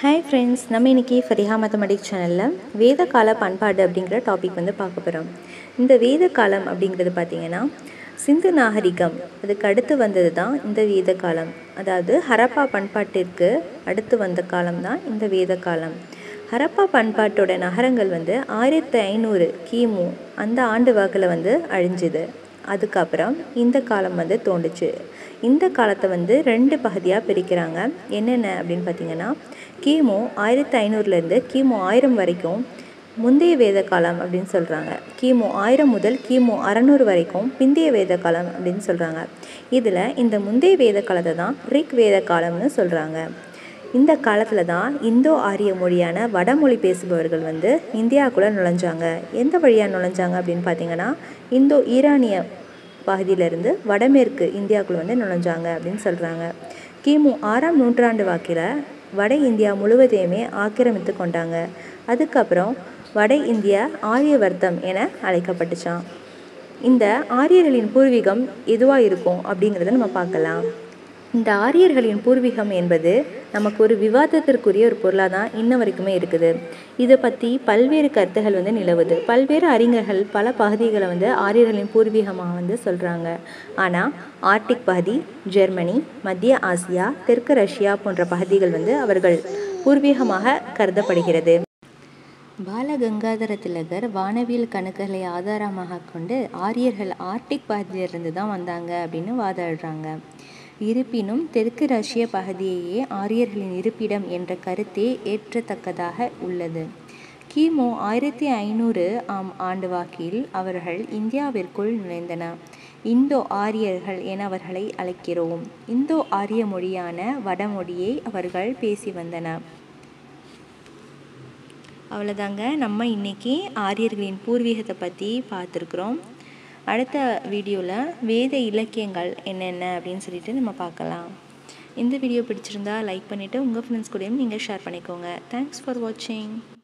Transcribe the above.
hi friends நம்ம இன்றைக்கி ஃபரிஹா mathematics சேனலில் வேதகால பண்பாடு அப்படிங்கிற டாபிக் வந்து பார்க்க போகிறோம் இந்த வேத காலம் அப்படிங்கிறது பார்த்திங்கன்னா சிந்து நாகரிகம் அதுக்கு அடுத்து வந்தது தான் இந்த வேத காலம் அதாவது ஹரப்பா பண்பாட்டிற்கு அடுத்து வந்த காலம் தான் இந்த வேத காலம் ஹரப்பா பண்பாட்டோட நகரங்கள் வந்து ஆயிரத்தி ஐநூறு கிமு அந்த ஆண்டு வாக்கில் வந்து அழிஞ்சுது அதுக்கப்புறம் இந்த காலம் வந்து தோண்டுச்சு இந்த காலத்தை வந்து ரெண்டு பகுதியாக பிரிக்கிறாங்க என்னென்ன அப்படின்னு பார்த்தீங்கன்னா கிமு ஆயிரத்தி ஐநூறுலேருந்து கிமு ஆயிரம் வரைக்கும் முந்தைய வேத காலம் அப்படின்னு சொல்கிறாங்க கிமு ஆயிரம் முதல் கிமு அறநூறு வரைக்கும் பிந்தைய வேத காலம் அப்படின்னு சொல்கிறாங்க இதில் இந்த முந்தைய வேத காலத்தை தான் ரிக் வேத காலம்னு சொல்கிறாங்க இந்த காலத்தில் தான் இந்தோ ஆரிய மொழியான வடமொழி பேசுபவர்கள் வந்து இந்தியாவுக்குள்ளே நுழைஞ்சாங்க எந்த வழியாக நுழைஞ்சாங்க அப்படின்னு பார்த்தீங்கன்னா இந்தோ ஈரானிய பகுதியிலேருந்து வடமேற்கு இந்தியாவுக்குள்ளே வந்து நுழைஞ்சாங்க அப்படின்னு சொல்கிறாங்க கிமு ஆறாம் நூற்றாண்டு வாக்கில் வட இந்தியா முழுவதையுமே ஆக்கிரமித்து கொண்டாங்க அதுக்கப்புறம் வட இந்தியா ஆரியவர்த்தம் என அழைக்கப்பட்டுச்சான் இந்த ஆரியர்களின் பூர்வீகம் எதுவாக இருக்கும் அப்படிங்கிறத நம்ம பார்க்கலாம் இந்த ஆரியர்களின் பூர்வீகம் என்பது நமக்கு ஒரு விவாதத்திற்குரிய ஒரு பொருளாக தான் இன்ன வரைக்குமே இருக்குது இதை பற்றி பல்வேறு கருத்துகள் வந்து நிலவுது பல்வேறு அறிஞர்கள் பல பகுதிகளை வந்து ஆரியர்களின் பூர்வீகமாக வந்து சொல்கிறாங்க ஆனால் ஆர்டிக் பகுதி ஜெர்மனி மத்திய ஆசியா தெற்கு ரஷ்யா போன்ற பகுதிகள் வந்து அவர்கள் பூர்வீகமாக கருதப்படுகிறது பாலகங்காதர திலகர் வானவியல் கணக்குகளை ஆதாரமாக கொண்டு ஆரியர்கள் ஆர்டிக் பகுதியிலிருந்து தான் வந்தாங்க அப்படின்னு வாதாடுறாங்க இருப்பினும் தெற்கு ரஷ்ய பகுதியையே ஆரியர்களின் இருப்பிடம் என்ற கருத்தே ஏற்றத்தக்கதாக உள்ளது கிமு ஆயிரத்தி ஐநூறு ஆம் ஆண்டு வாக்கில் அவர்கள் இந்தியாவிற்குள் நுழைந்தனர் இந்தோ ஆரியர்கள் என அவர்களை அழைக்கிறோம் இந்தோ ஆரிய மொழியான வடமொழியை அவர்கள் பேசி வந்தனர் அவ்வளோதாங்க நம்ம இன்றைக்கி ஆரியர்களின் பூர்வீகத்தை பற்றி பார்த்துருக்குறோம் அடுத்த வீடியோவில் வேத இலக்கியங்கள் என்னென்ன அப்படின்னு சொல்லிட்டு நம்ம பார்க்கலாம் இந்த வீடியோ பிடிச்சிருந்தா லைக் பண்ணிவிட்டு உங்கள் ஃப்ரெண்ட்ஸ் கூடயும் நீங்கள் ஷேர் பண்ணிக்கோங்க தேங்க்ஸ் ஃபார் வாட்சிங்